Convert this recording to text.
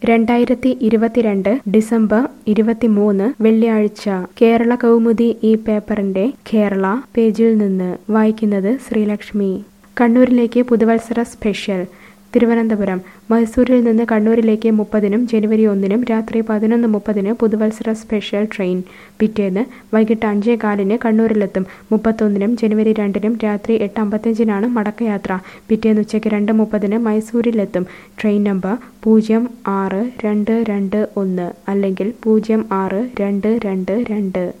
രണ്ടായിരത്തി ഇരുപത്തിരണ്ട് ഡിസംബർ ഇരുപത്തിമൂന്ന് വെള്ളിയാഴ്ച കേരള കൗമുദി ഈ പേപ്പറിന്റെ കേരള പേജിൽ നിന്ന് വായിക്കുന്നത് ശ്രീലക്ഷ്മി കണ്ണൂരിലേക്ക് പുതുവത്സര സ്പെഷ്യൽ തിരുവനന്തപുരം മൈസൂരിൽ നിന്ന് കണ്ണൂരിലേക്ക് മുപ്പതിനും ജനുവരി ഒന്നിനും രാത്രി പതിനൊന്ന് മുപ്പതിന് പുതുവത്സര സ്പെഷ്യൽ ട്രെയിൻ പിറ്റേന്ന് വൈകിട്ട് അഞ്ചേ കാലിന് കണ്ണൂരിലെത്തും മുപ്പത്തൊന്നിനും ജനുവരി രണ്ടിനും രാത്രി എട്ട് അമ്പത്തഞ്ചിനാണ് മടക്കയാത്ര പിറ്റേന്ന് ഉച്ചയ്ക്ക് രണ്ട് മുപ്പതിന് മൈസൂരിലെത്തും ട്രെയിൻ നമ്പർ പൂജ്യം ആറ് രണ്ട് രണ്ട് ഒന്ന് അല്ലെങ്കിൽ പൂജ്യം ആറ് രണ്ട് രണ്ട് രണ്ട്